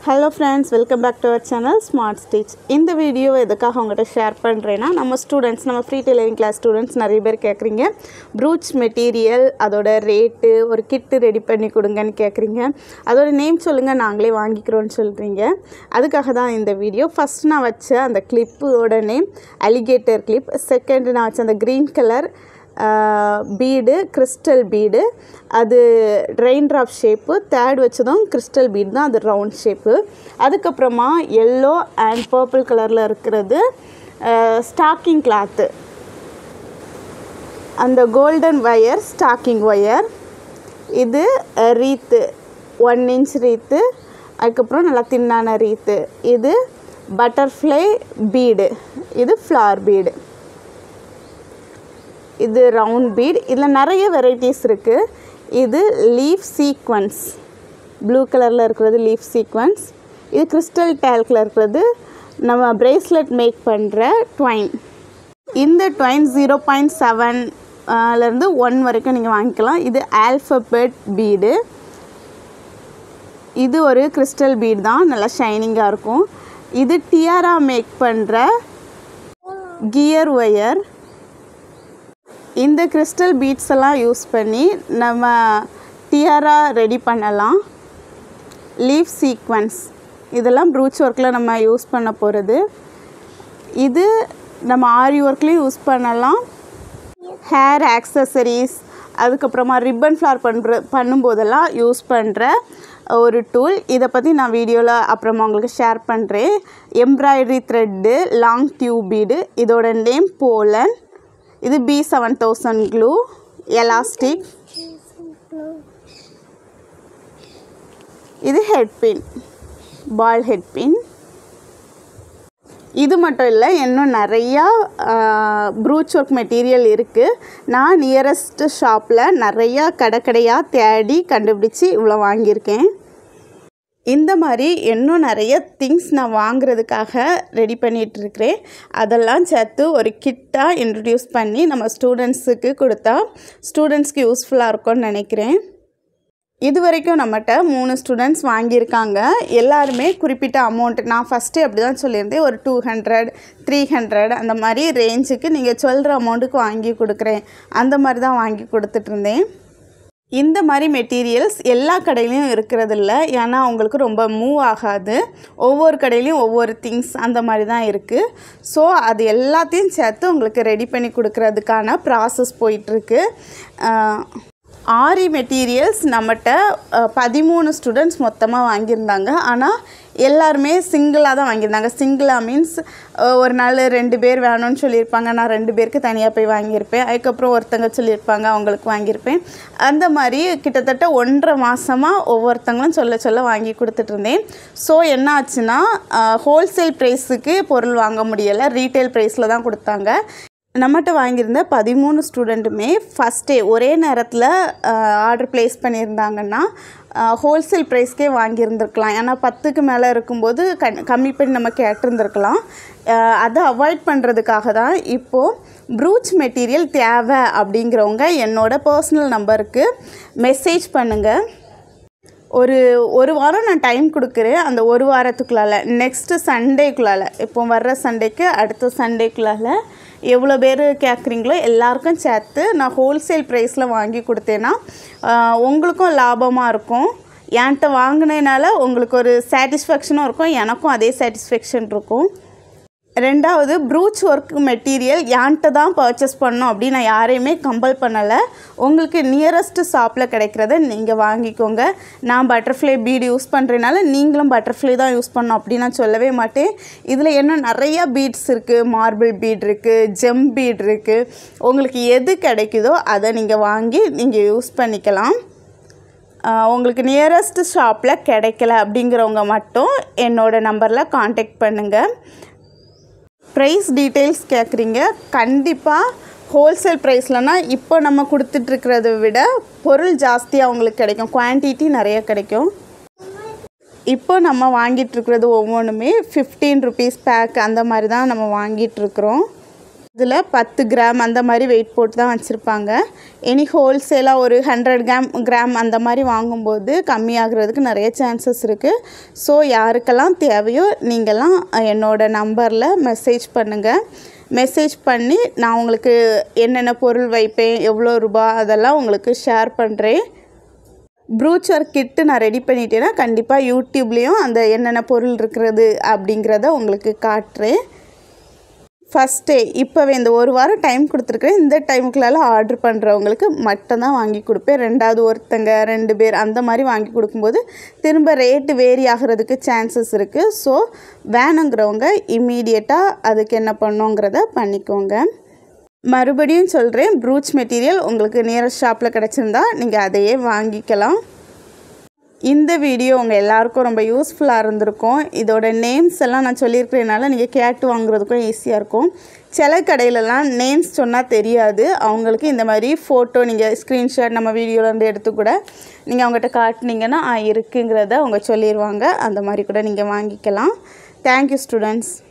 hello friends welcome back to our channel smart stitch இந்த video எதுக்காக உங்கள்கிட்ட share பண்ணுறேன்னா நம்ம ஸ்டூடெண்ட்ஸ் நம்ம ஃப்ரீ டெய்லரிங் கிளாஸ் ஸ்டூடெண்ட்ஸ் நிறைய பேர் கேட்குறீங்க ப்ரூச் மெட்டீரியல் அதோட ரேட்டு ஒரு கிட்டு ரெடி பண்ணி கொடுங்கன்னு கேட்குறீங்க அதோட நேம் சொல்லுங்கள் நாங்களே வாங்கிக்கிறோன்னு சொல்கிறீங்க அதுக்காக தான் இந்த வீடியோ ஃபஸ்ட் நான் வச்ச அந்த கிளிப்போட நேம் அலிகேட்டர் கிளிப் செகண்ட் நான் வச்ச அந்த green colour bead crystal bead அது ரெயின் ட்ராப் ஷேப்பு தேர்ட் வச்சதும் கிறிஸ்டல் பீட் தான் அது ரவுண்ட் ஷேப்பு அதுக்கப்புறமா எல்லோ அண்ட் பர்பிள் கலரில் இருக்கிறது ஸ்டாக்கிங் கிளாத்து அந்த கோல்டன் ஒயர் ஸ்டாக்கிங் ஒயர் இது ரீத்து ஒன் இன்ச் ரீத்து அதுக்கப்புறம் நல்லா தின்னான ரீத்து இது பட்டர்ஃப்ளை பீடு இது ஃப்ளார் பீடு இது ரவுண்ட் பீட் இதில் நிறைய வெரைட்டிஸ் இருக்குது இது லீஃப் சீக்வன்ஸ் ப்ளூ கலரில் இருக்கிறது லீஃப் சீக்வன்ஸ் இது கிறிஸ்டல் டேல்கில் இருக்கிறது நம்ம பிரேஸ்லெட் மேக் பண்ணுற ட்வைன் இந்த ட்வைன் ஜீரோ பாயிண்ட் செவன்லேருந்து ஒன் வரைக்கும் நீங்கள் வாங்கிக்கலாம் இது ஆல்ஃபபெட் பீடு இது ஒரு கிறிஸ்டல் பீட் தான் நல்லா ஷைனிங்காக இருக்கும் இது டியாரா மேக் பண்ணுற கியர் ஒயர் இந்த கிறிஸ்டல் பீட்ஸ் எல்லாம் யூஸ் பண்ணி நம்ம டியாரா ரெடி பண்ணலாம் லீஃப் சீக்வன்ஸ் இதெல்லாம் ப்ரூச் ஒர்க்கில் நம்ம யூஸ் பண்ண போகிறது இது நம்ம ஆரி ஒர்க்லேயும் யூஸ் பண்ணலாம் ஹேர் ஆக்சசரிஸ் அதுக்கப்புறமா ரிப்பன் ஃப்ளார் பண்ணுற பண்ணும்போதெல்லாம் யூஸ் பண்ணுற ஒரு டூல் இதை பற்றி நான் வீடியோவில் அப்புறமா உங்களுக்கு ஷேர் பண்ணுறேன் embroidery thread long tube bead இதோட நேம் போலன் இது B seven thousand glue elastic இது head pin ball head pin இது மட்டும் இல்லை இன்னும் நிறையா ப்ரூச் ஒர்க் மெட்டீரியல் இருக்குது நான் நியரஸ்ட் ஷாப்பில் நிறையா கடை கடையாக தேடி கண்டுபிடிச்சி இவ்வளோ வாங்கியிருக்கேன் இந்த மாதிரி இன்னும் நிறைய திங்ஸ் நான் வாங்குறதுக்காக ரெடி பண்ணிகிட்ருக்கிறேன் அதெல்லாம் சேர்த்து ஒரு கிட்டாக இன்ட்ரடியூஸ் பண்ணி நம்ம ஸ்டூடெண்ட்ஸுக்கு கொடுத்தா ஸ்டூடெண்ட்ஸ்க்கு யூஸ்ஃபுல்லாக இருக்கும்னு நினைக்கிறேன் இது வரைக்கும் நம்மகிட்ட மூணு ஸ்டூடெண்ட்ஸ் வாங்கியிருக்காங்க எல்லாருமே குறிப்பிட்ட அமௌண்ட் நான் ஃபஸ்ட்டு அப்படி தான் சொல்லியிருந்தேன் ஒரு டூ ஹண்ட்ரட் த்ரீ ஹண்ட்ரட் அந்த மாதிரி ரேஞ்சுக்கு நீங்கள் சொல்கிற அமௌண்ட்டுக்கு வாங்கி கொடுக்குறேன் அந்த மாதிரி தான் வாங்கி கொடுத்துட்ருந்தேன் இந்த மாதிரி மெட்டீரியல்ஸ் எல்லா கடையிலையும் இருக்கிறது இல்லை ஏன்னா அவங்களுக்கு ரொம்ப மூவ் ஆகாது ஒவ்வொரு கடையிலையும் ஒவ்வொரு திங்ஸ் அந்த மாதிரி தான் இருக்குது ஸோ அது எல்லாத்தையும் சேர்த்து உங்களுக்கு ரெடி பண்ணி கொடுக்கறதுக்கான ப்ராசஸ் போயிட்டுருக்கு ஆரி மெட்டீரியல்ஸ் நம்மகிட்ட பதிமூணு ஸ்டூடெண்ட்ஸ் மொத்தமாக வாங்கியிருந்தாங்க ஆனால் எல்லாருமே சிங்கிளாக தான் வாங்கியிருந்தாங்க சிங்கிளாக மீன்ஸ் ஒரு நாள் ரெண்டு பேர் வேணும்னு சொல்லியிருப்பாங்க நான் ரெண்டு பேருக்கு தனியாக போய் வாங்கியிருப்பேன் அதுக்கப்புறம் ஒருத்தங்க சொல்லியிருப்பாங்க அவங்களுக்கு வாங்கியிருப்பேன் அந்த மாதிரி கிட்டத்தட்ட ஒன்றரை மாதமாக ஒவ்வொருத்தங்களும் சொல்ல சொல்ல வாங்கி கொடுத்துட்டு இருந்தேன் ஸோ என்ன ஆச்சுன்னா ஹோல்சேல் ப்ரைஸுக்கு பொருள் வாங்க முடியலை ரீட்டைல் ப்ரைஸில் தான் கொடுத்தாங்க நம்மகிட்ட வாங்கியிருந்த பதிமூணு ஸ்டூடெண்ட்டுமே ஃபஸ்ட்டே ஒரே நேரத்தில் ஆர்டர் ப்ளேஸ் பண்ணியிருந்தாங்கன்னா ஹோல்சேல் ப்ரைஸ்க்கே வாங்கியிருந்துருக்கலாம் ஏன்னா பத்துக்கு மேலே இருக்கும்போது கண் கம்மி பண்ணி நம்ம கேட்டிருந்துருக்கலாம் அதை அவாய்ட் பண்ணுறதுக்காக தான் இப்போது ப்ரூச் மெட்டீரியல் தேவை அப்படிங்கிறவங்க என்னோடய பர்சனல் நம்பருக்கு மெசேஜ் பண்ணுங்கள் ஒரு ஒரு வாரம் நான் டைம் கொடுக்குறேன் அந்த ஒரு வாரத்துக்குள்ளால் நெக்ஸ்ட்டு சண்டேக்குள்ளால் இப்போ வர்ற சண்டேக்கு அடுத்த சண்டேக்குள்ளால் எவ்வளோ பேர் கேட்குறீங்களோ எல்லாருக்கும் சேர்த்து நான் ஹோல்சேல் ப்ரைஸில் வாங்கி கொடுத்தேன்னா உங்களுக்கும் லாபமாக இருக்கும் என்கிட்ட வாங்கினதுனால உங்களுக்கு ஒரு சாட்டிஸ்ஃபேக்ஷனும் இருக்கும் எனக்கும் அதே சாட்டிஸ்ஃபேக்ஷன் இருக்கும் ரெண்டாவது ப்ரூச் ஒர்க் மெட்டீரியல் என்கிட்ட தான் பர்ச்சேஸ் பண்ணணும் அப்படின்னு நான் யாரையுமே கம்பல் பண்ணலை உங்களுக்கு நியரஸ்ட்டு ஷாப்பில் கிடைக்கிறத நீங்கள் வாங்கிக்கோங்க நான் பட்டர்ஃப்ளை பீடு யூஸ் பண்ணுறதுனால நீங்களும் பட்டர்ஃப்ளை தான் யூஸ் பண்ணணும் அப்படின்னு நான் சொல்லவே மாட்டேன் இதில் இன்னும் நிறையா பீட்ஸ் இருக்குது மார்பிள் பீட் இருக்குது ஜெம் பீட் இருக்குது உங்களுக்கு எது கிடைக்குதோ அதை நீங்கள் வாங்கி நீங்கள் யூஸ் பண்ணிக்கலாம் உங்களுக்கு நியரஸ்ட்டு ஷாப்பில் கிடைக்கல அப்படிங்கிறவங்க மட்டும் என்னோடய நம்பரில் காண்டாக்ட் பண்ணுங்கள் ப்ரைஸ் டீட்டெயில்ஸ் கேட்குறீங்க கண்டிப்பாக ஹோல்சேல் ப்ரைஸ்லனா இப்போ நம்ம கொடுத்துட்ருக்கிறத விட பொருள் ஜாஸ்தியாக அவங்களுக்கு கிடைக்கும் குவான்டிட்டி நிறைய கிடைக்கும் இப்போ நம்ம வாங்கிட்டுருக்கிறது ஒவ்வொன்றுமே ஃபிஃப்டீன் ருபீஸ் பேக் அந்த மாதிரி தான் நம்ம வாங்கிட்டுருக்குறோம் இதில் பத்து கிராம் அந்த மாதிரி வெயிட் போட்டு தான் வச்சுருப்பாங்க எனி ஹோல்சேலாக ஒரு ஹண்ட்ரட் கிராம் கிராம் அந்த மாதிரி வாங்கும்போது கம்மியாகிறதுக்கு நிறைய சான்சஸ் இருக்குது ஸோ யாருக்கெல்லாம் தேவையோ நீங்கள்லாம் என்னோட நம்பரில் மெசேஜ் பண்ணுங்கள் மெசேஜ் பண்ணி நான் உங்களுக்கு என்னென்ன பொருள் வைப்பேன் எவ்வளோ ரூபா அதெல்லாம் உங்களுக்கு ஷேர் பண்ணுறேன் ப்ரூச்சர் கிட்டு நான் ரெடி பண்ணிட்டேன்னா கண்டிப்பாக யூடியூப்லேயும் அந்த என்னென்ன பொருள் இருக்கிறது அப்படிங்கிறத உங்களுக்கு காட்டுறேன் ஃபஸ்ட்டே இப்போவே இந்த ஒரு வாரம் டைம் கொடுத்துருக்குறேன் இந்த டைமுக்குள்ளால ஆர்டர் பண்ணுறவங்களுக்கு மட்டும்தான் வாங்கி கொடுப்பேன் ரெண்டாவது ஒருத்தங்க ரெண்டு பேர் அந்த மாதிரி வாங்கி கொடுக்கும்போது திரும்ப ரேட்டு வேரி ஆகிறதுக்கு சான்சஸ் இருக்குது ஸோ வேணுங்கிறவங்க இம்மீடியட்டாக அதுக்கு என்ன பண்ணுங்கிறத பண்ணிக்கோங்க மறுபடியும் சொல்கிறேன் ப்ரூச் மெட்டீரியல் உங்களுக்கு நியரஸ்ட் ஷாப்பில் கிடச்சிருந்தா நீங்கள் அதையே வாங்கிக்கலாம் இந்த வீடியோ உங்கள் எல்லாருக்கும் ரொம்ப யூஸ்ஃபுல்லாக இருந்திருக்கும் இதோட நேம்ஸ் எல்லாம் நான் சொல்லியிருக்கிறதுனால நீங்கள் கேட்டு வாங்குறதுக்கும் ஈஸியாக இருக்கும் சில கடையிலலாம் நேம்ஸ் சொன்னால் தெரியாது அவங்களுக்கு இந்த மாதிரி ஃபோட்டோ நீங்கள் ஸ்க்ரீன்ஷாட் நம்ம வீடியோலேருந்து எடுத்து கூட நீங்கள் அவங்ககிட்ட காட்டினீங்கன்னா ஆ இருக்குங்கிறத அவங்க சொல்லிடுவாங்க அந்த மாதிரி கூட நீங்கள் வாங்கிக்கலாம் தேங்க்யூ ஸ்டூடெண்ட்ஸ்